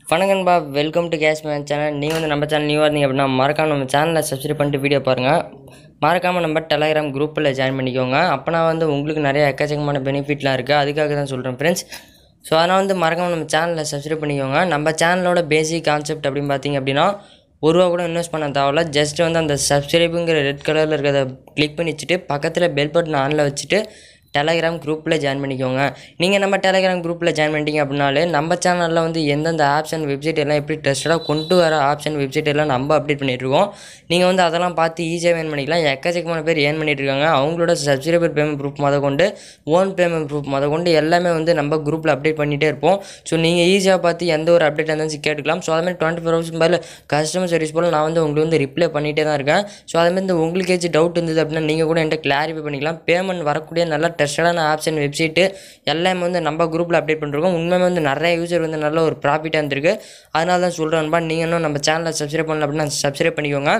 வணக்கம்பா welcome to case man channel நீங்கள் வந்து நம்ம சேனல் நியூவாக இருந்தீங்க அப்படின்னா மறக்காம நம்ம சேனலை சப்ஸ்கிரைப் பண்ணிட்டு வீடியோ பாருங்கள் மறக்காமல் நம்ம டெலகிராம் குரூப்பில் ஜாயின் பண்ணிக்கோங்க அப்போனா வந்து உங்களுக்கு நிறைய எக்கச்சக்கமான பெனிஃபிட்லாம் இருக்குது அதுக்காக தான் சொல்கிறேன் ஃப்ரெண்ட்ஸ் ஸோ அதனால் வந்து மறக்காமல் நம்ம சேனலில் சப்ஸ்கிரைப் பண்ணிக்கோங்க நம்ம சேனலோட பேசிக் கான்செப்ட் அப்படின்னு பார்த்தீங்க அப்படின்னா ஒரு ரூபா கூட இன்வெஸ்ட் பண்ண தேவையில்ல ஜஸ்ட் வந்து அந்த சப்ஸ்கிரைபுங்கிற ரெட் கலரில் இருக்கிறத கிளிக் பண்ணி வச்சுட்டு பக்கத்தில் பெல் பட்டன் ஆனில் வச்சுட்டு டெலகிராம் குரூப்பில் ஜாயின் பண்ணிக்கோங்க நீங்கள் நம்ம டெலகிராம் குரூப்பில் ஜாயின் பண்ணிட்டீங்க அப்படின்னாலே நம்ம சேனலில் வந்து எந்தெந்த ஆப்ஸ் அண்ட் வெப்சைட் எல்லாம் எப்படி ட்ரஸ்டடாக கொண்டு வர ஆப்ஸ் அண்ட் வெப்சைட் எல்லாம் நம்ம அப்டேட் பண்ணிட்டுருக்கோம் நீங்கள் வந்து அதெல்லாம் பார்த்து ஈஸியாக ஏர்ன் பண்ணிக்கலாம் எக்கச்சக்கமான பேர் ஏர்ன் பண்ணிட்டு இருக்காங்க அவங்களோட சப்ஸ்கிரைபர் பேமெண்ட் ப்ரூஃப் முத கொண்டு ஓன் பேமெண்ட் ப்ரூஃப் முத கொண்டு எல்லாமே வந்து நம்ம குரூப்பில் அப்டேட் பண்ணிகிட்டே இருப்போம் ஸோ நீங்கள் ஈஸியாக பார்த்து எந்த ஒரு அப்டேட் இருந்தாலும் கேட்டுக்கலாம் ஸோ அதுமாதிரி டுவெண்ட்டி ஃபோர் ஹவர்ஸ் மேலே கஸ்டமர் சர்வீஸ் போல் நான் வந்து உங்களுக்கு வந்து ரிப்ளை பண்ணிகிட்டே தான் இருக்கேன் ஸோ அதுமாதிரி இந்த உங்களுக்கு ஏதாச்சும் டவுட் இருந்தது அப்படின்னா நீங்கள் கூட என்கிட்ட கிளாரிஃபை பண்ணிக்கலாம் பேமெண்ட் வரக்கூடிய நல்ல ட்ரஸ்டடான ஆப்ஸ் அண்ட் வெப்சைட்டு எல்லாமே வந்து நம்ம குரூப்பில் அப்டேட் பண்ணிருக்கோம் உண்மையுமே வந்து நிறைய யூசர் வந்து நல்ல ஒரு ப்ராஃபிட்டாக இருந்திருக்கு அதனால தான் சொல்கிறேன்பா நீங்கள் இன்னும் நம்ம சேனலை சப்ஸ்கிரைப் பண்ணல அப்படின்னா சப்ஸ்கிரைப் பண்ணிக்கோங்க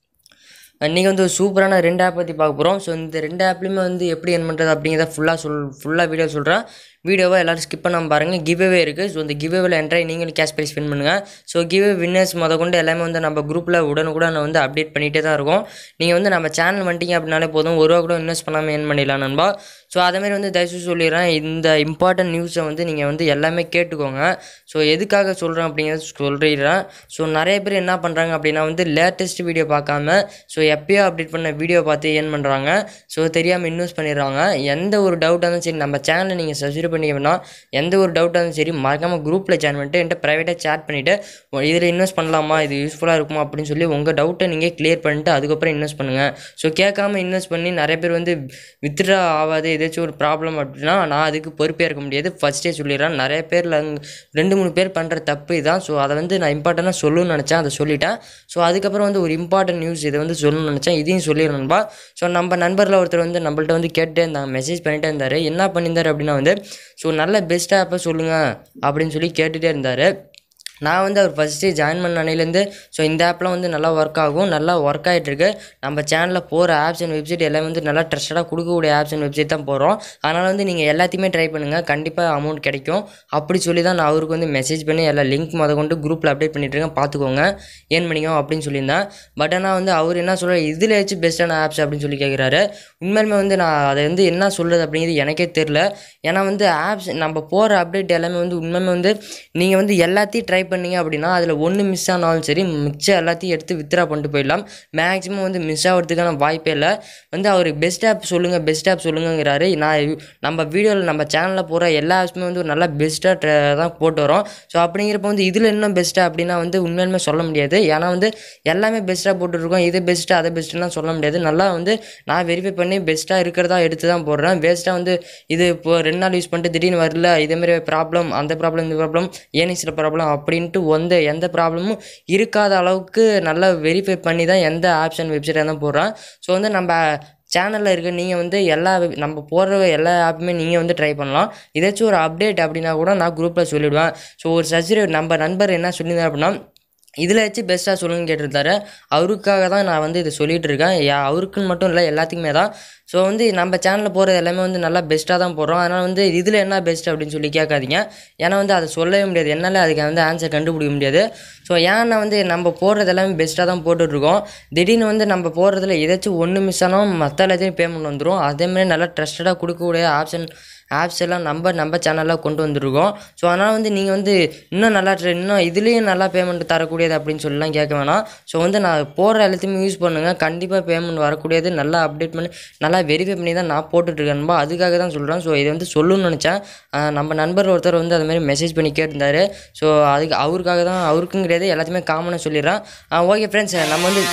நீங்கள் வந்து ஒரு சூப்பரான ரெண்டு ஆப் பற்றி பார்க்க போகிறோம் ஸோ இந்த ரெண்டு ஆப்லேயுமே வந்து எப்படி என் பண்ணுறது அப்படிங்கிறத ஃபுல்லாக சொல் ஃபுல்லாக வீடியோ சொல்கிறேன் வீடியோவை எல்லோரும் ஸ்கிப் பண்ணாமல் பாருங்கள் கிவ்அவே இருக்குது ஸோ இந்த கிவ்அவேல என்ட்ராய் நீங்களும் கேஷ் ப்ரைஸ் வின் பண்ணுங்கள் ஸோ கிவ்அவே வின்னர்ஸ் முத கொண்டு எல்லாமே வந்து நம்ம குரூப்பில் உடனுக்குடன் வந்து அப்டேட் பண்ணிகிட்டே தான் இருக்கும் நீங்கள் வந்து நம்ம சேனல் வந்துட்டீங்க அப்படின்னாலே போதும் ஒரு ரூபா கூட இன்வெஸ்ட் பண்ணாமல் ஏர்ன் பண்ணிடலாம் நண்பா ஸோ அதேமாதிரி வந்து தயவுசெய்து சொல்லிடுறேன் இந்த இம்பார்ட்டன்ட் நியூஸை வந்து நீங்கள் வந்து எல்லாமே கேட்டுக்கோங்க ஸோ எதுக்காக சொல்கிறேன் அப்படிங்கிறத சொல்லிடுறேன் ஸோ நிறைய பேர் என்ன பண்ணுறாங்க அப்படின்னா வந்து லேட்டஸ்ட் வீடியோ பார்க்காம ஸோ எப்பயோ அப்டேட் பண்ண வீடியோ பார்த்து ஏர்ன் பண்ணுறாங்க ஸோ தெரியாமல் இன்வெஸ்ட் பண்ணிடுறாங்க எந்த ஒரு டவுட்டாக இருந்தாலும் சரி நம்ம சேனலை நீங்கள் சப்ஸ்கிரைப் பண்ணிங்கன்னா எந்த ஒரு டவுட்டாக இருந்தாலும் சரி மறக்காமல் குரூப்பில் ஜாயின் பண்ணிட்டு என்கிட்ட ப்ரைவேட்டாக சேட் பண்ணிவிட்டு இதில் இன்வெஸ்ட் பண்ணலாமா இது யூஸ்ஃபுல்லாக இருக்குமா அப்படின்னு சொல்லி உங்கள் டவுட்டை நீங்கள் கிளியர் பண்ணிட்டு அதுக்கப்புறம் இன்வெஸ்ட் பண்ணுங்கள் ஸோ கேட்காம இன்வெஸ்ட் பண்ணி நிறைய பேர் வந்து வித்ட்ரா ஆகாது ஏதாச்சும் ஒரு ப்ராப்ளம் அப்படின்னா நான் அதுக்கு பொறுப்பே இருக்க முடியாது ஃபஸ்ட்டே சொல்லிடுறேன் நிறைய பேரில் ரெண்டு மூணு பேர் பண்ணுற தப்பு இதான் ஸோ அதை வந்து நான் இம்பார்ட்டண்ட்டாக சொல்லணும்னு நினச்சேன் அதை சொல்லிட்டேன் ஸோ அதுக்கப்புறம் வந்து ஒரு இம்பார்ட்டன்ட் நியூஸ் இதை வந்து சொல்லணும்னு நினச்சேன் இதையும் சொல்லிடணும்பா ஸோ நம்ம நண்பரில் ஒருத்தர் வந்து நம்மள்ட்ட வந்து கேட்டுட்டே இருந்தாங்க மெசேஜ் பண்ணிட்டே இருந்தார் என்ன பண்ணியிருந்தார் அப்படின்னா வந்து ஸோ நல்ல பெஸ்ட் ஆப்பை சொல்லுங்கள் அப்படின்னு சொல்லி கேட்டுகிட்டே இருந்தார் நான் வந்து அவர் ஃபஸ்ட்டு ஜாயின் பண்ண அன்னையிலேருந்து ஸோ இந்த ஆப்லாம் வந்து நல்லா ஒர்க் ஆகும் நல்லா ஒர்க் ஆகிட்டுருக்கு நம்ம சேனலில் போகிற ஆப்ஸ் அண்ட் வெப்சைட் எல்லாமே வந்து நல்லா ட்ரஸ்டடாக கொடுக்கக்கூடிய ஆப்ஸ் அண்ட் வெப்சைட் தான் போகிறோம் அதனால் வந்து நீங்கள் எல்லாத்தையுமே ட்ரை பண்ணுங்கள் கண்டிப்பாக அமௌண்ட் கிடைக்கும் அப்படி சொல்லி தான் நான் அவருக்கு வந்து மெசேஜ் பண்ணி எல்லா லிங்க் முத கொண்டு குரூப்பில் அப்டேட் பண்ணிட்டுருக்கேன் பார்த்துக்கோங்க ஏன் பண்ணிக்கோ அப்படின்னு சொல்லியிருந்தேன் பட் ஆனால் வந்து அவர் என்ன சொல்கிறார் இதில் வச்சு பெஸ்ட்டான ஆப்ஸ் அப்படின்னு சொல்லி கேட்குறாரு உண்மையிலுமே வந்து நான் அதை வந்து என்ன சொல்கிறது அப்படிங்கிறது எனக்கே தெரில ஏன்னா வந்து ஆப்ஸ் நம்ம போகிற அப்டேட் எல்லாமே வந்து உண்மையுமே வந்து நீங்கள் வந்து எல்லாத்தையும் ட்ரை பண்ணீங்க அப்படின்னா அதில் ஒன்று மிஸ் ஆனாலும் சரி மிச்சம் எல்லாத்தையும் எடுத்து வித்ரா பண்ணிட்டு போயிடலாம் மேக்ஸிமம் வந்து மிஸ் ஆகிறதுக்கான வாய்ப்பே இல்லை வந்து அவர் பெஸ்ட் ஆப் சொல்லுங்கள் பெஸ்ட் ஆப் சொல்லுங்கிறாரு நான் நம்ம வீடியோவில் நம்ம சேனலில் போகிற எல்லா ஆப்ஸுமே வந்து ஒரு நல்லா பெஸ்ட்டாக தான் போட்டு வரோம் ஸோ அப்படிங்கிறப்ப வந்து இதில் இன்னும் பெஸ்ட்டாக அப்படின்னா வந்து உண்மையிலுமே சொல்ல முடியாது ஏன்னா வந்து எல்லாமே பெஸ்ட்டாக போட்டுருக்கோம் இது பெஸ்ட்டு அதை பெஸ்ட்டுலாம் சொல்ல முடியாது நல்லா வந்து நான் வெரிஃபை பண்ணி பெஸ்ட்டாக இருக்கிறதா எடுத்து தான் போடுறேன் வேஸ்ட்டாக வந்து இது இப்போ ரெண்டு நாள் யூஸ் பண்ணிட்டு திடீர்னு வரல இதேமாரி ப்ராப்ளம் அந்த ப்ராப்ளம் இந்த ப்ராப்ளம் ஏனிக்ஸில் ப்ராப்ளம் அப்படின்ட்டு எந்த எந்த ப்ராப்ளமும் இருக்காத அளவுக்கு நல்லா வெரிஃபை பண்ணி தான் எந்த ஆப்ஷன் வெப்சைட்டாக தான் போடுறேன் ஸோ வந்து நம்ம சேனலில் இருக்க நீங்கள் வந்து எல்லா நம்ம போடுற எல்லா ஆப்புமே நீங்கள் வந்து ட்ரை பண்ணலாம் ஏதாச்சும் ஒரு அப்டேட் அப்படின்னா கூட நான் குரூப்பில் சொல்லிவிடுவேன் ஸோ ஒரு சர்ஜரி நம்ம நண்பர் என்ன சொல்லியிருந்தார் அப்படின்னா இதில் வச்சு பெஸ்ட்டாக சொல்லுங்கன்னு கேட்டிருந்தாரு அவருக்காக தான் நான் வந்து இதை சொல்லிகிட்டு இருக்கேன் யா அவருக்குன்னு மட்டும் இல்லை எல்லாத்துக்குமே தான் ஸோ வந்து நம்ம சேனலில் போகிறது எல்லாமே வந்து நல்லா பெஸ்ட்டாக தான் போடுறோம் அதனால் வந்து இதில் என்ன பெஸ்ட் அப்படின்னு சொல்லி கேட்காதீங்க ஏன்னா வந்து அதை சொல்லவே முடியாது என்னால் அதுக்கு வந்து ஆன்சர் கண்டுபிடிக்க முடியாது ஸோ ஏன்னா வந்து நம்ம போடுறது எல்லாமே பெஸ்ட்டாக தான் போட்டுட்ருக்கோம் திடீர்னு வந்து நம்ம போடுறதுல ஏதாச்சும் ஒன்று மிஸ் ஆனாலும் மற்ற எல்லாத்தையும் பேமெண்ட் வந்துடும் அதேமாதிரி நல்லா ட்ரஸ்டடாக கொடுக்கக்கூடிய ஆப்ஷன் ஆப்ஸ் எல்லாம் நம்ம நம்ம சேனலில் கொண்டு வந்திருக்கோம் ஸோ அதனால் வந்து நீங்கள் வந்து இன்னும் நல்லா ட்ரை இன்னும் இதுலேயும் நல்லா பேமெண்ட் தரக்கூடியது அப்படின்னு சொல்லலாம் கேட்க வேணாம் ஸோ வந்து நான் போடுற எல்லாத்தையுமே யூஸ் பண்ணுங்கள் கண்டிப்பாக பேமெண்ட் வரக்கூடியது நல்லா அப்டேட் பண்ணி நல்லா வெரிஃபை பண்ணி தான் நான் போட்டுட்ருக்கேன்பா அதுக்காக தான் சொல்கிறேன் ஸோ இதை வந்து சொல்லணும்னு நினச்சேன் நம்ம நண்பர் ஒருத்தர் வந்து அதுமாதிரி மெசேஜ் பண்ணி கேட்டிருந்தாரு ஸோ அதுக்கு அவருக்காக தான் அவருக்கும் கிடையாது எல்லாத்தையுமே காமனாக சொல்லிடுறேன் ஓகே ஃப்ரெண்ட்ஸ் நம்ம வந்து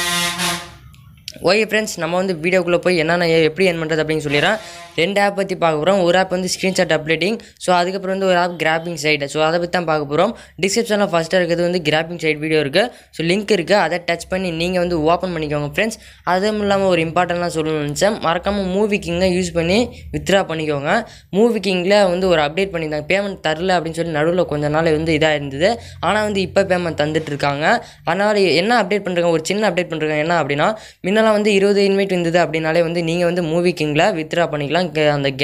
ஓகே ஃப்ரெண்ட்ஸ் நம்ம வந்து வீடியோக்குள்ளே போய் என்னென்ன எப்படி என் பண்ணுறது அப்படின்னு சொல்லிடுறேன் ரெண்டு ஆப் பற்றி பார்க்க போகிறோம் ஒரு ஆப் வந்து ஸ்க்ரீன்ஷாட் அப்டேட்டிங் ஸோ அதுக்கப்புறம் வந்து ஒரு ஆப் கிராப்பிங் சைடு ஸோ அதை பற்றி தான் பார்க்க போகிறோம் டிஸ்கிரிப்ஷனில் ஃபஸ்ட்டாக இருக்கிறது வந்து கிராப்பிங் சைட் வீடியோ இருக்குது ஸோ லிங்க் இருக்குது அதை டச் பண்ணி நீங்கள் வந்து ஓப்பன் பண்ணிக்கோங்க ஃப்ரெண்ட்ஸ் அதுவும் இல்லாமல் ஒரு இம்பார்ட்டண்ட்டாக சொல்லணும்னு நினச்சேன் மறக்காமல் மூவி கிங்கை யூஸ் பண்ணி வித்ரா பண்ணிக்கோங்க மூவி கிங்கில் வந்து ஒரு அப்டேட் பண்ணியிருந்தாங்க பேமெண்ட் தரல அப்படின்னு சொல்லி நடுவில் கொஞ்ச நாள் வந்து இதாக இருந்தது ஆனால் வந்து இப்போ பேமெண்ட் தந்துட்டு இருக்காங்க அதனால் என்ன அப்டேட் பண்ணுறாங்க ஒரு சின்ன அப்டேட் பண்ணுறாங்க என்ன அப்படின்னா முன்னெல்லாம் வந்து இருபது இன்வைட் இருந்தது அப்படின்னாலே வந்து நீங்கள் வந்து மூவி கிங்கில் வித்ரா பண்ணிக்கலாம் இங்க அந்த கே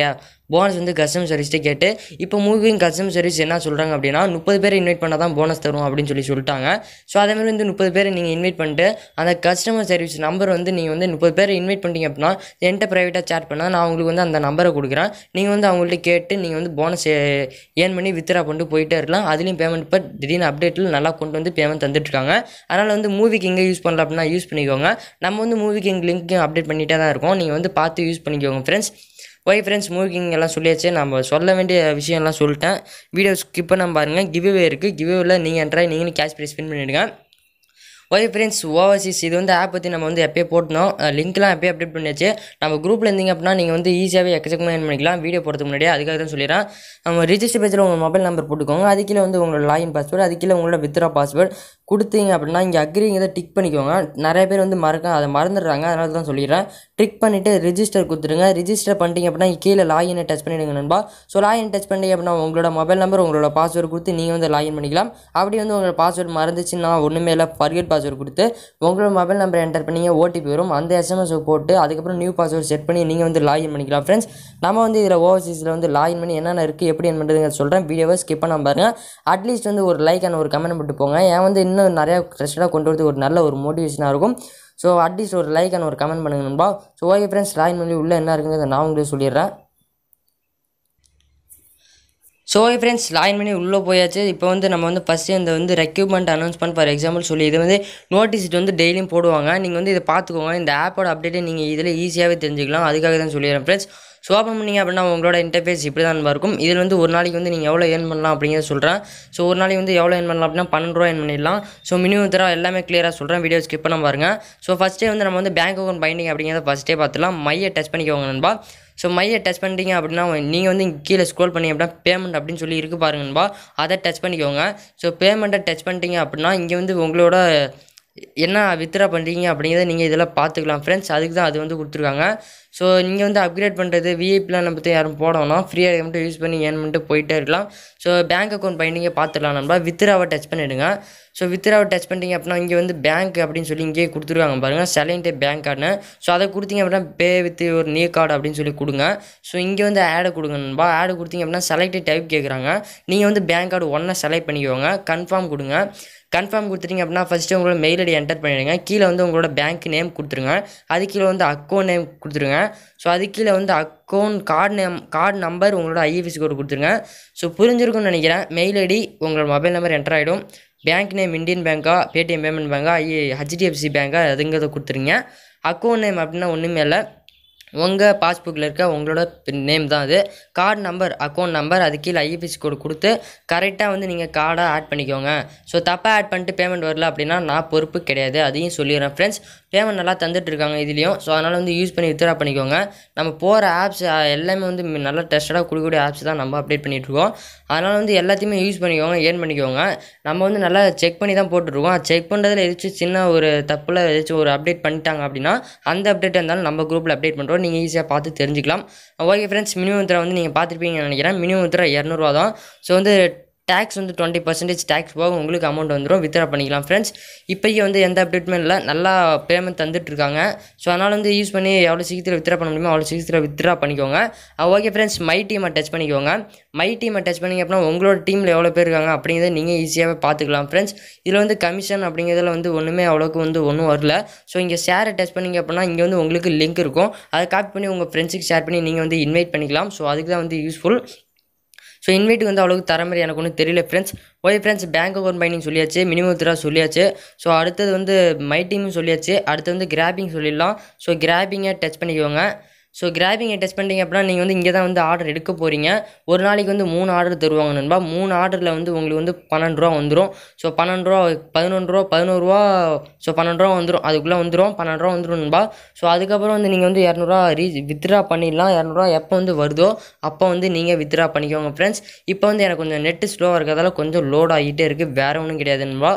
போனஸ் வந்து கஸ்டமர் சர்வீஸ்ட்டு கேட்டு இப்போ மூவிங் கஸ்டமர் சர்வீஸ் என்ன சொல்கிறாங்க அப்படின்னா முப்பது பேர் இன்வைட் பண்ணால் தான் போனஸ் தரும் அப்படின்னு சொல்லி சொல்லிட்டாங்க ஸோ அதேமாதிரி வந்து முப்பது பேர் நீங்கள் இன்வைட் பண்ணிட்டு அந்த கஸ்டமர் சர்வீஸ் நம்பர் வந்து நீங்கள் வந்து முப்பது பேர் இன்வைட் பண்ணிட்டீங்க அப்படின்னா என்கிட்ட ப்ரைவேட்டாக சேட் பண்ணால் நான் உங்களுக்கு வந்து அந்த நம்பரை கொடுக்குறேன் நீங்கள் வந்து அவங்கள்ட்ட கேட்டு நீங்கள் வந்து போனஸ் ஏர்ன் பண்ணி வித்ரா பண்ணிட்டு போயிட்டே இருக்கலாம் அதுலேயும் பேமெண்ட் இப்போ திடீர்னு அப்டேட்டில் நல்லா கொண்டு வந்து பேமெண்ட் தந்துட்டுருக்காங்க அதனால் வந்து மூவிக்கு எங்கே யூஸ் பண்ணல அப்படின்னா யூஸ் பண்ணிக்கோங்க நம்ம வந்து மூவிக்கு எங்கள் லிங்க் அப்டேட் பண்ணிகிட்டே தான் இருக்கோம் நீங்கள் வந்து பார்த்து யூஸ் பண்ணிக்கோங்க ஃப்ரெண்ட்ஸ் ஒய் ஃப்ரெண்ட்ஸ் மூவிக்கிங் எல்லாம் சொல்லியாச்சு நம்ம சொல்ல வேண்டிய விஷயம்லாம் சொல்லிட்டேன் வீடியோ ஸ்கிப் பண்ண பாருங்கள் கிவ்வே இருக்குது கிவ்வேவில் நீங்கள் என்ட்ரா நீங்களும் கேஷ் ப்ரைஸ் ஸ்பின் பண்ணிவிடுங்க ஒய் ஃப்ரெண்ட்ஸ் ஓவர்சீஸ் இது வந்து ஆப் பற்றி நம்ம வந்து எப்பயே போட்டோம் லிங்க்லாம் எப்பயே அப்டேட் பண்ணியாச்சு நம்ம குரூப்பில் இருந்தீங்க அப்படின்னா நீங்கள் வந்து ஈஸியாகவே எக்கச்சக்கமாக ஏர்ன் பண்ணிக்கலாம் வீடியோ போகிறதுக்கு முன்னாடியே அதுக்காக தான் சொல்லிடுறேன் நம்ம ரிஜிஸ்டர் பேஜில் உங்கள் மொபைல் நம்பர் போட்டுக்கோங்க அது கீழே வந்து உங்களோட லாகின் பாஸ்வேர்டு அது கீழே உங்களோட வித்ரா பாஸ்வேர்டு கொடுத்தீங்க அப்படின்னா இங்கே அக்ரிங்கிறத டிக் பண்ணிக்கோங்க நிறைய பேர் வந்து மறக்க அதை மறந்துடுறாங்க அதனால தான் சொல்லிடுறேன் டிக் பண்ணிவிட்டு ரிஜிஸ்டர் கொடுத்துருங்க ரிஜிஸ்டர் பண்ணிட்டீங்க அப்படின்னா கீழே லாகினை டச் பண்ணிடுங்க நண்பா ஸோ லாகின் டச் பண்ணிட்டீங்க அப்படின்னா உங்களோட மொபைல் நம்பர் உங்களோட பாஸ்வேர்டு கொடுத்து நீங்கள் வந்து லாகின் பண்ணிக்கலாம் அப்படி வந்து உங்களோட பாஸ்வேர்டு மறந்துச்சுன்னா ஒன்றுமே இல்லை ஃபர்கெட் பாஸ்வேர்டு கொடுத்து உங்களோட மொபைல் நம்பர் என்டர் பண்ணீங்க ஓடிபி வரும் அந்த எஸ்எம்எஸ் போட்டு அதுக்கப்புறம் நியூ பாஸ்வேர்டு செட் பண்ணி நீங்கள் வந்து லாகின் பண்ணிக்கலாம் ஃப்ரெண்ட்ஸ் நம்ம வந்து இதில் ஓவர்சீஸில் வந்து லாகின் பண்ணி என்னென்ன இருக்குது எப்படி என்ன பண்ணுறதுங்க சொல்கிறேன் வீடியோவை ஸ்கிப் பண்ண பாருங்கள் அட்லீஸ்ட் வந்து ஒரு லைக் அண்ட் ஒரு கமெண்ட் போட்டு போங்க ஏன் வந்து இன்னும் நிறையா ட்ரெஸ்டாக கொண்டு வரது ஒரு நல்ல ஒரு மோட்டிவேஷனாக இருக்கும் ஸோ அட்லீஸ்ட் ஒரு லைக் அண்ட் ஒரு கமெண்ட் பண்ணுங்க நண்பா ஸோ ஓகே ஃப்ரெண்ட்ஸ் லாகின் பண்ணி உள்ளே என்ன இருக்குங்கிறத நான் உங்களுக்கு சொல்லிடுறேன் ஸோ ஓகே ஃப்ரெண்ட்ஸ் லாயின் பண்ணி உள்ளே போயாச்சு இப்போ வந்து நம்ம வந்து ஃபஸ்ட்டு இந்த வந்து ரெக்யூப்மெண்ட் அனௌன்ஸ்மெண்ட் ஃபார் எக்ஸாம்பிள் சொல்லி இது வந்து நோட்டீஸ் வந்து டெய்லியும் போடுவாங்க நீங்கள் வந்து இதை பார்த்துக்கோங்க இந்த ஆப்போட அப்டேட்டை நீங்கள் இதில் ஈஸியாகவே தெரிஞ்சுக்கலாம் அதுக்காக தான் சொல்லிடுறேன் ஃப்ரெண்ட்ஸ் ஸோ ஓப்பன் பண்ணிங்க அப்படின்னா உங்களோட இன்டர்ஃபேஸ் இப்படி தான் இருக்கும் இதில் வந்து ஒரு நாளைக்கு வந்து நீங்கள் எவ்வளோ ஏர்ன் பண்ணலாம் அப்படிங்கிறத சொல்கிறேன் ஸோ ஒரு நாளைக்கு வந்து எவ்வளோ ஏர்ன் பண்ணலாம் அப்படின்னா பன்னெண்டு ரூபா ஏர்ன் பண்ணிடலாம் ஸோ மினிமம் தர எல்லாமே கிளியராக சொல்கிறேன் வீடியோ ஸ்கிப் பண்ண பாருங்கள் ஸோ ஃபஸ்ட்டே வந்து நம்ம வந்து பேங்க் அக்கௌண்ட் பைண்டிங் அப்படிங்கிறத ஃபஸ்ட்டே பார்த்துலாம் மையை டச் பண்ணிக்கோங்க நண்பா ஸோ மையை டச் பண்ணிட்டீங்க அப்படின்னா நீங்கள் வந்து இங்க கீழே ஸ்க்ரோல் பண்ணி அப்படின்னா பேமெண்ட் அப்படின்னு சொல்லி இருக்கு பாருங்க நண்பா அதை டச் பண்ணிக்கோங்க ஸோ பேமெண்ட்டை டச் பண்ணிட்டீங்க அப்படின்னா இங்கே வந்து உங்களோட என்ன வித்ரா பண்ணுறீங்க அப்படிங்கிறத நீங்கள் இதெல்லாம் பார்த்துக்கலாம் ஃப்ரெண்ட்ஸ் அதுக்கு தான் அது வந்து கொடுத்துருக்காங்க ஸோ நீங்கள் வந்து அப்கிரேட் பண்ணுறது விஐபிலாம் நம்ம பற்றி யாரும் போடணும் ஃப்ரீயாக மட்டும் யூஸ் பண்ணி ஏன் பண்ணிட்டு போயிட்டே இருக்கலாம் ஸோ பேங்க் அக்கௌண்ட் பைண்டிங்கை பார்த்துக்கலாம் நம்ம வித்ராவை டச் பண்ணிவிடுங்க ஸோ வித்ராவை டச் பண்ணிட்டீங்க அப்படின்னா இங்கே வந்து பேங்க் அப்படின்னு சொல்லி இங்கேயே கொடுத்துருக்காங்க பாருங்கள் செலைன் டைப் பேங்க் கார்டுன்னு ஸோ அதை கொடுத்தீங்க அப்படின்னா பே வித் ஒரு நியூ கார்டு அப்படின்னு சொல்லி கொடுங்க ஸோ இங்கே வந்து ஆடை கொடுங்க நண்பா ஆடு கொடுத்தீங்க அப்படின்னா செலக்ட் டைப் கேட்குறாங்க நீங்கள் வந்து பேங்க் கார்டு ஒன்றை செலக்ட் பண்ணிக்கோங்க கன்ஃபார்ம் கொடுங்க கன்ஃபார்ம் கொடுத்துட்டீங்க அப்படின்னா ஃபஸ்ட்டு உங்களோட மெயில் ஐடி என்டர் பண்ணிடுங்க கீழே வந்து உங்களோட பேங்க் நேம் கொடுத்துருங்க அது கீழே வந்து அக்கௌண்ட் நேம் கொடுத்துருங்க ஸோ அது கீழே வந்து account card name card number உங்களோட ஐஎஃப்எஸ் கோடு கொடுத்துருங்க ஸோ புரிஞ்சிருக்கும்னு நினைக்கிறேன் மெயில் ஐடி உங்களோட மொபைல் நம்பர் என்டர் ஆகிடும் பேங்க் நேம் இந்தியன் பேங்க்கா பேடிஎம் பேமெண்ட் பேங்க்கா ஐ ஹெச்டிஎஃப்சி பேங்க்கா அதுங்கிறத கொடுத்துருங்க அக்கௌண்ட் நேம் அப்படின்னா ஒன்றுமே இல்லை உங்கள் பாஸ்புக்கில் இருக்க உங்களோட நேம் தான் அது கார்டு நம்பர் அக்கௌண்ட் நம்பர் அது கீழே ஐஎஃப்எஸ் கோடு கொடுத்து கரெக்டாக வந்து நீங்கள் கார்டை ஆட் பண்ணிக்கோங்க ஸோ தப்பாக ஆட் பண்ணிட்டு பேமெண்ட் வரல அப்படின்னா நான் பொறுப்பு கிடையாது அதையும் சொல்லிடுறேன் ஃப்ரெண்ட்ஸ் பேமெண்ட் நல்லா தந்துட்டு இருக்காங்க இதுலேயும் ஸோ அதனால் வந்து யூஸ் பண்ணி வித்ரா பண்ணிக்கோங்க நம்ம போகிற ஆப்ஸ் எல்லாமே வந்து நல்ல டெஸ்டடாக கொடுக்கக்கூடிய ஆப்ஸ் தான் நம்ம அப்டேட் பண்ணிகிட்ருக்கோம் அதனால் வந்து எல்லாத்தையுமே யூஸ் பண்ணிக்கோங்க ஏர்ன் பண்ணிக்கோங்க நம்ம வந்து நல்லா செக் பண்ணி தான் போட்டுருக்கோம் செக் பண்ணுறதுல ஏதாச்சும் சின்ன ஒரு தப்பில் ஏதாச்சும் ஒரு அப்டேட் பண்ணிட்டாங்க அப்படின்னா அந்த அப்டேட் இருந்தாலும் நம்ம குரூப்பில் அப்டேட் பண்ணுறோம் நீங்கள் ஈஸியாக பார்த்து தெரிஞ்சுக்கலாம் ஓகே ஃப்ரெண்ட்ஸ் மினிமம் உத்தரா வந்து நீங்கள் பார்த்துருப்பீங்கன்னு நினைக்கிறேன் மினிமம் உத்தரா இரநூறுவா தான் ஸோ வந்து டேக்ஸ் வந்து டுவெண்ட்டி பர்சன்டேஜ் டேக்ஸ் போக உங்களுக்கு அமௌண்ட் வந்துடும் வித்ரா பண்ணிக்கலாம் ஃப்ரெண்ட்ஸ் இப்போக்கி வந்து எந்த அப்டேட்டுமே இல்லை நல்லா பேமெண்ட் தந்துட்டு இருக்காங்க ஸோ அதனால் வந்து யூஸ் பண்ணி எவ்வளோ சீக்கிரத்தில் வித்ரா பண்ண முடியுமோ அவ்வளோ சீக்கிரத்தில் வித்ரா பண்ணிக்கோங்க ஓகே ஃப்ரெண்ட்ஸ் மை டீமை டச் பண்ணிக்கோங்க மை டீமை டச் பண்ணிங்க அப்படின்னா உங்களோட டீமில் எவ்வளோ பேர் இருக்காங்க அப்படிங்கிறத நீங்கள் ஈஸியாகவே பார்த்துக்கலாம் ஃப்ரெண்ட்ஸ் இதில் வந்து கமிஷன் அப்படிங்கிறதுல வந்து ஒன்றுமே அவ்வளோக்கு வந்து ஒன்றும் வரல ஸோ இங்கே ஷேரை டச் பண்ணிங்க அப்படின்னா இங்கே வந்து உங்களுக்கு லிங்க் இருக்கும் அதை காப்பி பண்ணி உங்கள் ஃப்ரெண்ட்ஸுக்கு ஷேர் பண்ணி நீங்கள் வந்து இன்வைட் பண்ணிக்கலாம் ஸோ அதுக்கு தான் வந்து யூஸ்ஃபுல் ஸோ இன்வைட் வந்து அவ்வளோக்கு தர மாதிரி எனக்கு ஒன்றும் தெரியல friends okay friends bank account binding சொல்லியாச்சு மினிமம் திரா சொல்லியாச்சு ஸோ அடுத்தது வந்து மை டீமும் சொல்லியாச்சு அடுத்து வந்து கிராபிங் சொல்லிடலாம் ஸோ கிராபிங்கை டச் பண்ணிக்கோங்க ஸோ கிராபிங்கை டச் பண்ணிட்டீங்க அப்படின்னா நீங்கள் வந்து இங்கே தான் வந்து ஆர்டர் எடுக்க போகிறீங்க ஒரு நாளைக்கு வந்து மூணு ஆர்டர் தருவாங்க நண்பா மூணு ஆர்டரில் வந்து உங்களுக்கு வந்து பன்னெண்டு ரூபா வந்துடும் ஸோ பன்னெண்டு ரூபா பதினொன்று ரூபா பதினோரு ரூபா ஸோ பன்னெண்டு ரூபா வந்துடும் அதுக்குள்ளே வந்துடும் பன்னெண்டு ரூபா வந்துடும் நண்பா ஸோ அதுக்கப்புறம் வந்து நீங்கள் வந்து இரநூறுவா ரீ வித்ரா பண்ணிடலாம் இரநூறுவா எப்போ வந்து வருதோ அப்போ வந்து நீங்கள் வித்ரா பண்ணிக்கோங்க ஃப்ரெண்ட்ஸ் இப்போ வந்து எனக்கு கொஞ்சம் நெட்டு ஸ்லோவாக இருக்கிறதால கொஞ்சம் லோட் ஆகிட்டே இருக்குது வேறு ஒன்றும் கிடையாது நண்பா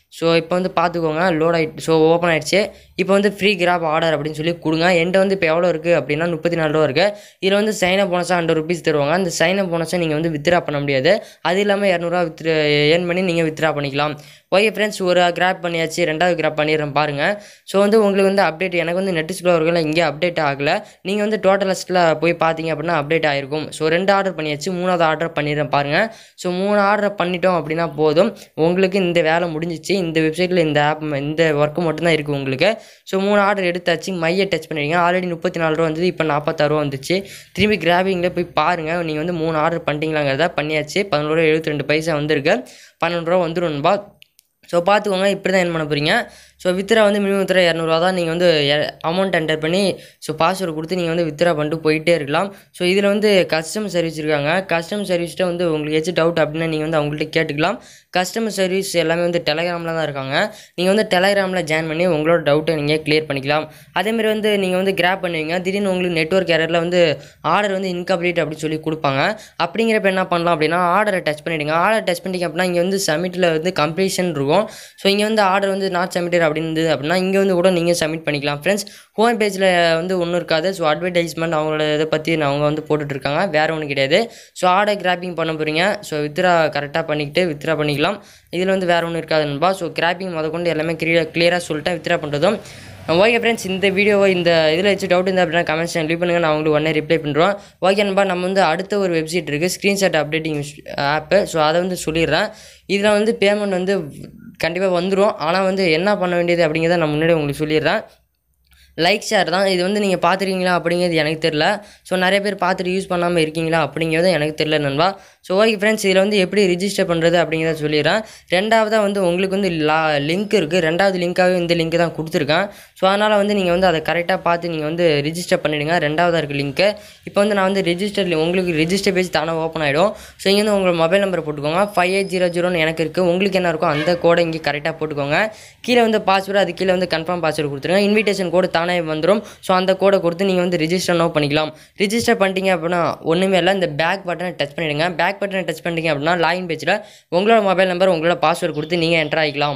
ஸோ இப்போ வந்து பார்த்துக்கோங்க லோட் ஆகிட்டு ஸோ ஓப்பன் ஆயிடுச்சு இப்போ வந்து ஃப்ரீ கிராப் ஆர்டர் அப்படின்னு சொல்லி கொடுங்க என்கிட்ட வந்து இப்போ எவ்வளோ இருக்குது அப்படின்னா முப்பத்தி நாலு ரூபா இருக்குது இதில் வந்து சைன் அப் போனஸாக ஹண்ட்ரட் ருபீஸ் தருவாங்க அந்த சைன் அப் போனஸை நீங்கள் வந்து வித்ரா பண்ண முடியாது அது இல்லாமல் இரநூறுவா வித்ரா ஏர்ன் பண்ணி நீங்கள் வித்ரா பண்ணிக்கலாம் ஓகே ஃப்ரெண்ட்ஸ் ஒரு கிராப் பண்ணியாச்சு ரெண்டாவது கிராப் பண்ணிடுறேன் பாருங்கள் ஸோ வந்து உங்களுக்கு வந்து அப்டேட் எனக்கு வந்து நெட் ஸ்லோ இருக்கல இங்கே அப்டேட் ஆகலை நீங்கள் வந்து டோட்டல் லிஸ்ட்டில் போய் பார்த்தீங்க அப்படின்னா அப்டேட் ஆகிருக்கும் ஸோ ரெண்டு ஆர்டர் பண்ணியாச்சு மூணாவது ஆர்டர் பண்ணிடுறேன் பாருங்கள் ஸோ மூணு ஆர்டர் பண்ணிட்டோம் அப்படின்னா போதும் உங்களுக்கு இந்த வேலை முடிஞ்சிச்சு இந்த வெப்சைட்டில் இந்த ஆப் இந்த ஒர்க்கு மட்டும்தான் இருக்குது உங்களுக்கு ஸோ மூணு ஆர்டர் எடுத்தாச்சு மையை டச் பண்ணிடுங்க ஆல்ரெடி முப்பத்தி நாலு ரூபா வந்தது இப்போ நாற்பத்தாறு ரூபா வந்துச்சு திரும்பி கிராபிங்கில் போய் பாருங்கள் நீங்கள் வந்து மூணு ஆர்டர் பண்ணிட்டீங்களாங்கிறத பண்ணியாச்சு பதினோரு ரூபா எழுபத்தி ரெண்டு பைசா வந்திருக்கு பன்னெண்டு ரூபா வந்துடும்பா ஸோ பார்த்துக்கோங்க இப்படி தான் என் பண்ண போகிறீங்க ஸோ வித்ரா வந்து மினிமம் வித்ரா இரநூறுவா தான் நீங்கள் வந்து அமௌண்ட் என்டர் பண்ணி ஸோ பாஸ்வேர்டு கொடுத்து நீங்கள் வந்து வித்ரா பண்ணிட்டு போயிட்டே இருக்கலாம் ஸோ இதில் வந்து கஸ்டமர் சர்வீஸ் இருக்காங்க கஸ்டமர் சர்வீஸ்கிட்ட வந்து உங்களுக்கு ஏதாச்சும் டவுட் அப்படின்னா நீங்கள் வந்து அவங்கள்ட்ட கேட்டுக்கலாம் கஸ்டமர் சர்வீஸ் எல்லாமே வந்து டெலகிராமில் தான் இருக்காங்க நீங்கள் வந்து டெலகிராமில் ஜாயின் பண்ணி உங்களோட டவுட்டை நீங்கள் கிளியர் பண்ணிக்கலாம் அதேமாதிரி வந்து நீங்கள் வந்து கிராப் பண்ணுவீங்க திடீர்னு உங்களுக்கு நெட்ஒர்க் ஏரியாவில் வந்து ஆர்டர் வந்து இன்கம்ப்ளீட் அப்படின்னு சொல்லி கொடுப்பாங்க அப்படிங்கிறப்ப என்ன பண்ணலாம் அப்படின்னா ஆர்டரை டச் பண்ணிவிடுங்க ஆர்டர் டச் பண்ணிட்டீங்க அப்படின்னா இங்கே வந்து சப்மிட்டில் வந்து கம்ப்ளீஷன் இருக்கும் ஸோ இங்கே வந்து ஆர்டர் வந்து நாட் சப்மிட்டட் அப்படின்னு இருந்தது அப்படின்னா இங்கே வந்து கூட நீங்கள் சப்மிட் பண்ணிக்கலாம் ஃப்ரெண்ட்ஸ் ஹோம் பேஜில் வந்து ஒன்றும் இருக்காது ஸோ அட்வர்டைஸ்மெண்ட் அவங்களோட இதை பற்றி அவங்க வந்து போட்டுட்ருக்காங்க வேறு ஒன்றும் கிடையாது ஸோ ஆர்டர் கிராப்பிங் பண்ண போகிறீங்க ஸோ வித்ரா கரெக்டாக பண்ணிக்கிட்டு வித்ரா பண்ணிக்கலாம் இதில் வந்து வேறு ஒன்றும் இருக்காது நண்பா ஸோ கிராப்பிங் முத கொண்டு எல்லாமே கிளியர் கிளியராக சொல்லிட்டேன் வித்ரா பண்ணுறதும் ஓகே ஃப்ரெண்ட்ஸ் இந்த வீடியோவை இந்த இதில் வச்சு டவுட் இருந்தால் அப்படின்னா கமெண்ட்ஸ் லீவ் பண்ணுங்கள் நான் உங்களுக்கு உடனே ரிப்ளை பண்ணுறோம் ஓகே நண்பா நம்ம வந்து அடுத்த ஒரு வெப்சைட் இருக்குது ஸ்க்ரீன்ஷாட் அப்டேட்டிங் ஆப்பு ஸோ அதை வந்து சொல்லிடுறேன் இதில் வந்து பேமெண்ட் வந்து கண்டிப்பாக வந்துடும் ஆனால் வந்து என்ன பண்ண வேண்டியது அப்படிங்கிறத நான் முன்னாடி உங்களுக்கு சொல்லிடுறேன் லைக் ஷேர் தான் இது வந்து நீங்கள் பார்த்துருக்கீங்களா அப்படிங்கிறது எனக்கு தெரில ஸோ நிறைய பேர் பார்த்துட்டு யூஸ் பண்ணாமல் இருக்கீங்களா அப்படிங்கிறது எனக்கு தெரில நண்பா ஸோ ஓகே ஃப்ரெண்ட்ஸ் இதில் வந்து எப்படி ரிஜிஸ்டர் பண்ணுறது அப்படிங்கிறத சொல்லிடுறேன் ரெண்டாவதாக வந்து உங்களுக்கு வந்து லா லிங்க் இருக்குது ரெண்டாவது லிங்க்காகவே இந்த லிங்க் தான் கொடுத்துருக்கேன் ஸோ அதனால் வந்து நீங்கள் வந்து அதை கரெக்டாக பார்த்து நீங்கள் வந்து ரிஜிஸ்டர் பண்ணிவிடுங்க ரெண்டாவதாக இருக்குது லிங்க்கு இப்போ வந்து நான் வந்து ரிஜிஸ்டர் உங்களுக்கு ரிஜிஸ்டர் பேஜ் தானே ஓப்பன் ஆகிடும் ஸோ இங்கே வந்து உங்களோட மொபைல் நம்பர் போட்டுக்கோங்க ஃபைவ் எயிட் ஜீரோ ஜீரோன்னு எனக்கு இருக்குது உங்களுக்கு என்ன இருக்கோ அந்த கோடை இங்கே கரெக்டாக போட்டுக்கோங்க கீழே வந்து பாஸ்வேர்டு அது கீழே வந்து கன்ஃபார்ம் பாஸ்வேர்டு கொடுத்துருங்க இன்விடேஷன் கோடு தானே வந்துடும் ஸோ அந்த கோடை கொடுத்து நீங்கள் வந்து ரிஜிஸ்டர் நோ பண்ணிக்கலாம் ரிஜிஸ்டர் பண்ணிட்டீங்க அப்படின்னா ஒன்றுமே இல்லை இந்த பேக் பட்டனை டச் பண்ணிவிடுங்க பேக் பட்டனை டச் பண்ணிட்டீங்க அப்படின்னா லாகின் பேஜில் உங்களோட மொபைல் நம்பர் உங்களோட பாஸ்வேர்டு கொடுத்து நீங்கள் என்டர் ஆகிக்கலாம்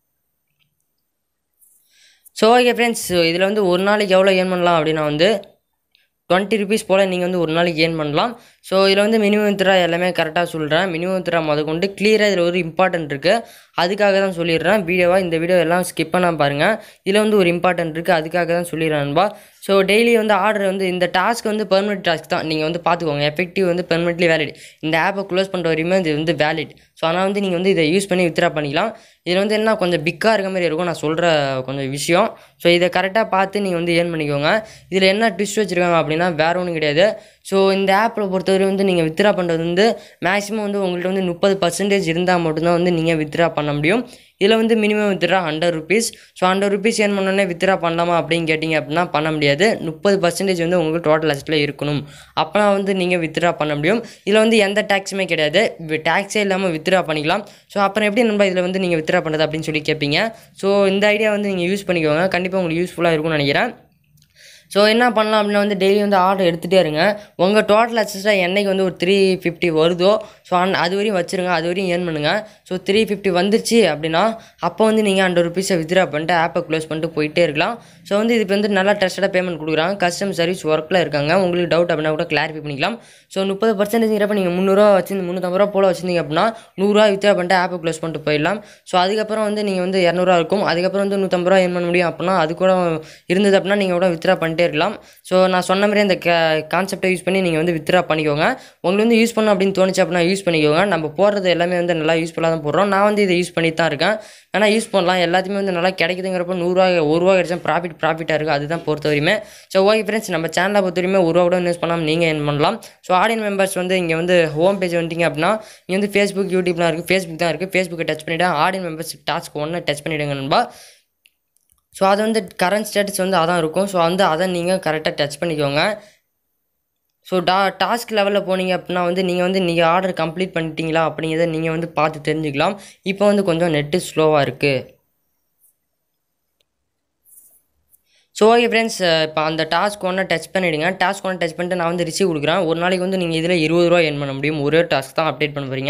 ஸோ ஓகே ஃப்ரெண்ட்ஸ் இதில் வந்து ஒரு நாளைக்கு எவ்வளோ ஏர்ன் பண்ணலாம் அப்படின்னா வந்து டுவெண்ட்டி ருபீஸ் போல் நீங்கள் வந்து ஒரு நாளைக்கு ஏர்ன் பண்ணலாம் ஸோ இதில் வந்து மினிமம் வித்ரா எல்லாமே கரெக்டாக சொல்கிறேன் மினிமம் வித்ரா முத கொண்டு கிளியராக இதில் ஒரு இம்பார்ட்டன்ட் இருக்குது அதுக்காக தான் சொல்லிடுறேன் வீடியோவாக இந்த வீடியோ எல்லாம் ஸ்கிப் பண்ணால் பாருங்கள் இதில் வந்து ஒரு இம்பார்ட்டன்ட் இருக்குது அதுக்காக தான் சொல்லிடுறேன் நண்பா ஸோ டெய்லி வந்து ஆர்டர் வந்து இந்த டாஸ்க் வந்து பெர்மனெண்ட் டாஸ்க் தான் நீங்கள் வந்து பார்த்துக்கோங்க எஃபெக்டிவ் வந்து பெர்மனெண்ட்லி வேலிட் இந்த ஆப்பை க்ளோஸ் பண்ணுற வரையுமே இது வந்து வேலிட் ஸோ அதனால் வந்து நீங்கள் வந்து இதை யூஸ் பண்ணி வித்ரா பண்ணிக்கலாம் இதில் வந்து என்ன கொஞ்சம் பிக்காக இருக்க மாதிரி இருக்கும் நான் சொல்கிற கொஞ்சம் விஷயம் ஸோ இதை கரெக்டாக பார்த்து நீங்கள் வந்து ஏர்ன் பண்ணிக்கோங்க இதில் என்ன ட்விஸ்ட் வச்சுருக்காங்க அப்படின்னா வேறு ஒன்றும் கிடையாது ஸோ இந்த ஆப்பில் பொறுத்தவரை வந்து நீங்கள் வித்ரா பண்ணுறது வந்து மேக்ஸிமம் வந்து உங்கள்கிட்ட வந்து முப்பது பர்சன்டேஜ் இருந்தால் மட்டும்தான் வந்து நீங்கள் வித்ரா பண்ண முடியும் இதில் வந்து minimum withdraw hundred rupees so hundred rupees earn பண்ணோன்னே வித்ரா பண்ணலாமா அப்படின்னு கேட்டிங்க அப்படின்னா பண்ண முடியாது முப்பது பர்சன்டேஜ் வந்து உங்களுக்கு டோட்டல் அசட்டில் இருக்கணும் அப்போனா வந்து நீங்கள் வித்ரா பண்ண முடியும் இதில் வந்து எந்த டேக்ஸுமே கிடையாது டேக்ஸே இல்லாமல் வித்ரா பண்ணிக்கலாம் ஸோ அப்புறம் எப்படி நம்ம இதில் வந்து நீங்கள் வித்ரா பண்ணுறது அப்படின்னு சொல்லி கேட்பீங்க ஸோ இந்த ஐடியா வந்து நீங்கள் யூஸ் பண்ணிக்கோங்க கண்டிப்பாக உங்களுக்கு யூஸ்ஃபுல்லாக இருக்கும்னு நினைக்கிறேன் ஸோ என்ன பண்ணலாம் அப்படின்னா வந்து டெய்லி வந்து ஆர்டர் எடுத்துகிட்டே இருங்க உங்கள் டோட்டல் அக்சஸாக என்னைக்கு வந்து ஒரு த்ரீ ஃபிஃப்டி வருதோ ஸோ அந் அது வரையும் வச்சுருங்க அது வரையும் ஏர்ன் பண்ணுங்கள் ஸோ த்ரீ ஃபிஃப்டி வந்துருச்சு அப்படின்னா அப்போ வந்து நீங்கள் ஹண்ட்ரட் ருபீஸை வித்ரா பண்ணிட்டு ஆப்பை க்ளோஸ் பண்ணிட்டு போயிட்டே இருக்கலாம் ஸோ வந்து இதுக்கு வந்து நல்லா டெஸ்டடாக பேமெண்ட் கொடுக்குறாங்க கஸ்டமர் சர்வீஸ் ஒர்க்கில் இருக்காங்க உங்களுக்கு டவுட் அப்படின்னா கூட கிளாரிஃபை பண்ணிக்கலாம் ஸோ முப்பது பர்சன்டேஜ்ங்கிறப்ப நீங்கள் முந்நூறுரூவா வச்சிருந்து முந்நூற்றம்பது ரூபா போல் வச்சிருந்தீங்க அப்படின்னா நூறுரூவா வித்ரா பண்ணிட்டு ஆப்பை க்ளோஸ் பண்ணிட்டு போயிடலாம் ஸோ அதுக்கப்புறம் வந்து நீங்கள் வந்து இரநூறுவா இருக்கும் அதுக்கப்புறம் வந்து நூற்றம்பது ரூபா ஏர்ன் பண்ண முடியும் அப்படின்னா அது கூட இருந்தது அப்படின்னா நீங்கள் கூட வித்ரா பண்ணிட்டே இருக்கலாம் ஸோ நான் சொன்ன மாதிரி அந்த கான்செப்டை யூஸ் பண்ணி நீங்கள் வந்து வித்ரா பண்ணிக்கோங்க உங்களுக்கு வந்து யூஸ் பண்ணணும் அப்படின்னு தோணுச்சு அப்படின்னா யூஸ் பண்ணிக்கோங்க நம்ம போடுறது எல்லாமே வந்து நல்லா யூஸ்ஃபுல்லாக தான் போடுறோம் நான் வந்து இதை யூஸ் பண்ணிட்டு தான் இருக்கேன் ஆனால் யூஸ் பண்ணலாம் எல்லாத்தையுமே வந்து நல்லா கிடைக்குதுங்கிறப்ப நூறுரூவா ஒரு ரூபா கிடைச்சா ப்ராஃபிட் ப்ராஃபிட்டாக இருக்குது அதுதான் பொறுத்த வரையுமே ஸோ ஓகே ஃப்ரெண்ட்ஸ் நம்ம சேனலை பொறுத்த வரையுமே ஒரு ரூபா கூட இன்வெஸ்ட் பண்ணாமல் நீங்கள் ஏர்ன் பண்ணலாம் ஸோ ஆடியன் மெம்பர்ஸ் வந்து இங்கே வந்து ஹோம் பேஜ் வந்துட்டீங்க அப்படின்னா இங்கே வந்து ஃபேஸ்புக் யூடியூப்லாம் இருக்குது ஃபேஸ்புக் தான் இருக்குது ஃபேஸ்புக்கை டச் பண்ணிவிட்டு ஆடியன் மெம்பர்ஸ் டாஸ்க் ஒன்று டச் பண்ணிவிடுங்க நண்பா ஸோ அது வந்து கரண்ட் ஸ்டேட்டஸ் வந்து அதான் இருக்கும் ஸோ வந்து அதை நீங்கள் கரெக்டாக டச் பண்ணிக்கோங்க ஸோ டா டாஸ்க் லெவலில் போனீங்க அப்படின்னா வந்து நீங்கள் வந்து நீங்கள் ஆர்டர் கம்ப்ளீட் பண்ணிட்டீங்களா அப்படிங்கிறத நீங்கள் வந்து பார்த்து தெரிஞ்சுக்கலாம் இப்போ வந்து கொஞ்சம் நெட்டு ஸ்லோவாக இருக்குது ஸோ ஓகே ஃப்ரெண்ட்ஸ் இப்போ அந்த டாஸ்க் ஒன்று டச் பண்ணிவிடுங்க டாஸ்க் ஒன்று டச் பண்ணிட்டு நான் வந்து ரிசீவ் கொடுக்குறேன் ஒரு நாளைக்கு வந்து நீங்கள் இதில் இருபது ரூபா என் பண்ண முடியும் ஒரே டாஸ்க் தான் அப்டேட் பண்ண போகிறீங்க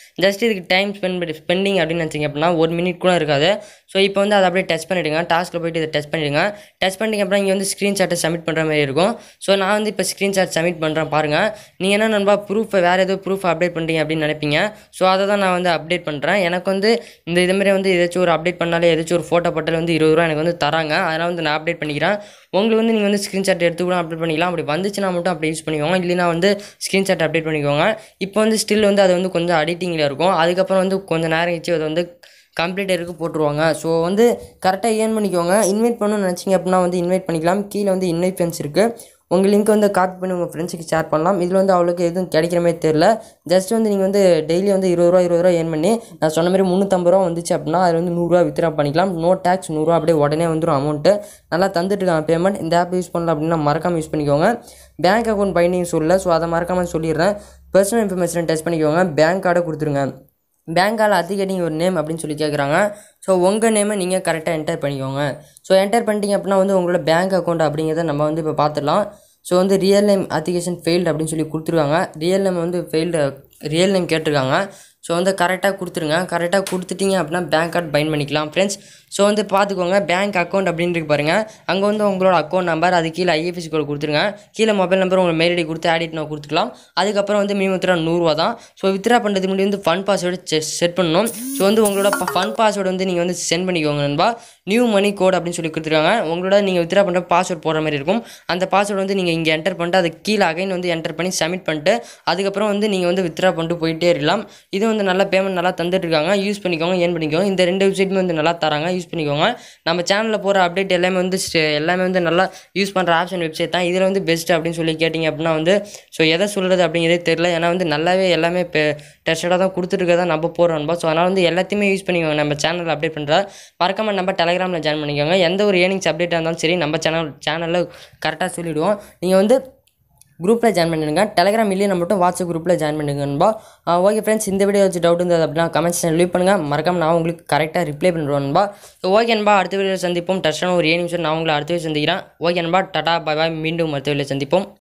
ஜஸ்ட் இதுக்கு டைம் ஸ்பெண்ட் பண்ணி ஸ்பெண்டிங் அப்படின்னு நினச்சிங்க அப்படின்னா ஒரு மினிட் கூட இருக்காது ஸோ இப்போ வந்து அதை அப்படியே டச் பண்ணிவிடுங்க டாஸ்க்கில் போயிட்டு இதை டச் பண்ணிவிடுங்க டச் பண்ணிட்டீங்க அப்புறம் இங்கே வந்து ஸ்க்ரீன்ஷாட்டை சப்மிட் பண்ணுற மாதிரி இருக்கும் ஸோ நான் வந்து இப்போ ஸ்க்ரீன்ஷாட் சப்மிட் பண்ணுறேன் பாருங்கள் நீங்கள் என்ன நண்பா ப்ரூஃபை வேறு ஏதோ ப்ரூஃப் அப்டேட் பண்ணுறீங்க அப்படின்னு நினைப்பீங்க ஸோ அதை தான் நான் வந்து அப்டேட் பண்ணுறேன் எனக்கு வந்து இந்த இது மாதிரி வந்து ஏதாச்சும் ஒரு அப்டேட் பண்ணாலே ஏதாச்சும் ஒரு ஃபோட்டோ போட்டாலே வந்து இருபது ரூபா எனக்கு வந்து தராங்க அதனால் வந்து நான் அப்டேட் பண்ணிக்கிறேன் உங்களுக்கு வந்து நீங்கள் வந்து ஸ்க்ரீன்ஷாட் எடுத்து கூட அப்டேட் பண்ணிக்கலாம் அப்படி வந்துச்சுன்னா மட்டும் அப்படி யூஸ் பண்ணிக்கோங்க இல்லைனா வந்து ஸ்க்ரீன்ஷாட் அப்டேட் பண்ணிக்கோங்க இப்போ வந்து ஸ்டில் வந்து அது வந்து கொஞ்சம் எடிட்டிங்கில் இருக்கும் அதுக்கப்புறம் வந்து கொஞ்சம் நேரம் கழிச்சு அதை வந்து கம்ப்ளீட் இருக்கு போட்டுருவாங்க ஸோ வந்து கரெக்டாக ஏர்ன் பண்ணிக்கோங்க இன்வைட் பண்ணணும்னு நினச்சிங்க அப்படின்னா வந்து இன்வைட் பண்ணிக்கலாம் கீழே வந்து இன்வைட் ஃப்ரெண்ட்ஸ் இருக்குது உங்கள் லிங்க் வந்து காப்பி பண்ணி உங்கள் ஃப்ரெண்ட்ஸுக்கு ஷேர் பண்ணலாம் இதில் வந்து அவ்வளோக்கு எதுவும் கிடைக்கிற மாதிரி தெரில ஜஸ்ட் வந்து நீங்கள் வந்து டெய்லி வந்து இருபது ரூபா இருபது ரூபா ஏர்ன் பண்ணி நான் சொன்ன மாதிரி முந்நூற்றம்பது ரூபா வந்துச்சு அப்படின்னா அதில் வந்து நூறுரூவா வித்ரா பண்ணிக்கலாம் நோ டேக்ஸ் நூறுரூவா அப்படியே உடனே வந்துடும் அமௌண்ட்டு நல்லா தந்துட்டு இருக்காங்க பேமெண்ட் இந்த ஆப் யூஸ் பண்ணல அப்படின்னா மறக்காமல் யூஸ் பண்ணிக்கோங்க பேங்க் அக்கௌண்ட் பைண்டிங் சொல்லல ஸோ அதை மறக்காமல் சொல்லிடுறேன் பர்சனல் இன்ஃபர்மேஷன் டெஸ்ட் பண்ணிக்கோங்க பேங்க் கார்டை கொடுத்துருங்க பேங்க்கால் அதிகடிங் ஒரு நேம் அப்படின்னு சொல்லி கேட்குறாங்க ஸோ உங்கள் நேமை நீங்கள் கரெக்டாக என்டர் பண்ணிக்கோங்க ஸோ என்டர் பண்ணிட்டீங்க அப்படின்னா வந்து உங்களோட பேங்க் அக்கௌண்ட் அப்படிங்கிறத நம்ம வந்து இப்போ பார்த்துடலாம் ஸோ வந்து ரியல் நேம் அப்ளிகேஷன் ஃபெயில்டு அப்படின்னு சொல்லி கொடுத்துருக்காங்க ரியல் நேம் வந்து ஃபெயில்டு ரியல் நேம் கேட்டிருக்காங்க ஸோ வந்து கரெக்டாக கொடுத்துருங்க கரெக்டாக கொடுத்துட்டீங்க அப்படின்னா பேங்க் கார்டு பைன் பண்ணிக்கலாம் ஃப்ரெண்ட்ஸ் ஸோ வந்து பார்த்துக்கோங்க பேங்க் அக்கௌண்ட் அப்படின்னு இருக்கு பாருங்கள் அங்கே வந்து உங்களோட அக்கௌண்ட் நம்பர் அது கீழே ஐஎஃப்எஸ்சி கோட் கொடுத்துருங்க கீழே மொபைல் நம்பர் உங்கள் மெயில் ஐடி கொடுத்து ஆடிட் நான் கொடுத்துக்கலாம் அதுக்கப்புறம் வந்து மினிமம் வித்ரா நூறுரூவா தான் ஸோ வித்ரா பண்ணுறதுக்கு முன்னாடி வந்து ஃபன் பாஸ்வேர்டு செட் பண்ணணும் ஸோ வந்து உங்களோட ஃபன் பாஸ்வேர்டு வந்து நீங்கள் வந்து சென்ட் பண்ணிக்கோங்க நண்பா நியூ மணி கோட் அப்படின்னு சொல்லி கொடுத்துருக்காங்க உங்களோட நீங்கள் வித்ரா பண்ணுற பாஸ்வேர்ட் போடுற மாதிரி இருக்கும் அந்த பாஸ்வேர்டு வந்து நீங்கள் இங்கே என்டர் பண்ணிட்டு அது கீழே அகைன் வந்து என்டர் பண்ணி சப்மிட் பண்ணிட்டு அதுக்கப்புறம் வந்து நீங்கள் வந்து வித்ரா பண்ணிட்டு போயிட்டே இருக்கலாம் இது வந்து நல்லா பேமெண்ட் நல்லா தந்துட்டு இருக்காங்க யூஸ் பண்ணிக்கோங்க ஏன் பண்ணிக்கோங்க இந்த ரெண்டு வெப்சைட்டுமே வந்து நல்லா தராங்க யூஸ் பண்ணிக்கோங்க நம்ம சேனலில் போகிற அப்டேட் எல்லாமே வந்து st- எல்லாமே வந்து நல்லா யூஸ் பண்ணுற ஆப்ஷன் வெப்சைட் தான் இதில் வந்து பெஸ்ட் அப்படின்னு சொல்லி கேட்டிங்க அப்படின்னா வந்து ஸோ எதை சொல்கிறது அப்படிங்கிறதே தெரில ஏன்னா வந்து நல்லாவே எல்லாமே இப்போ டெஸ்டடாக தான் கொடுத்துருக்கதான் நம்ம போகிறோம் ஸோ அதனால் வந்து எல்லாத்தையுமே யூஸ் பண்ணிக்கோங்க நம்ம சேனலில் அப்டேட் பண்ணுறா மறக்காம நம்ம டெலகிராமில் ஜாயின் பண்ணிக்கோங்க எந்த ஒரு ஏர்னிங்ஸ் அப்டேட்டாக இருந்தாலும் சரி நம்ம சேனல் சேனலில் கரெக்டாக சொல்லிவிடுவோம் நீங்கள் வந்து குரூப்பில் ஜாயின் பண்ணிடுங்க டெலிகிராம் இல்லையா மட்டும் வாட்ஸ்அப் குரூப்பில் ஜாயின் பண்ணிடுங்கன்பா ஓகே ஃப்ரெண்ட்ஸ் இந்த வீடியோ வச்சு டவுட் இருந்தது அப்படின்னா கமெண்ட்ஸ் லீவ் பண்ணுங்கள் மறக்காம நான் உங்களுக்கு கரெக்டாக ரிப்ளை பண்ணுறேன்பா ஓகேன்பா அடுத்த வீடியோ சந்திப்போம் டச்சான ஒரு ஏழு நிமிஷம் நான் உங்களை அடுத்த வீடியோ சந்திக்கிறேன் ஓகேன்பா டாடா பாய் பாய் மீண்டும் அடுத்த வீடியோ சந்திப்போம்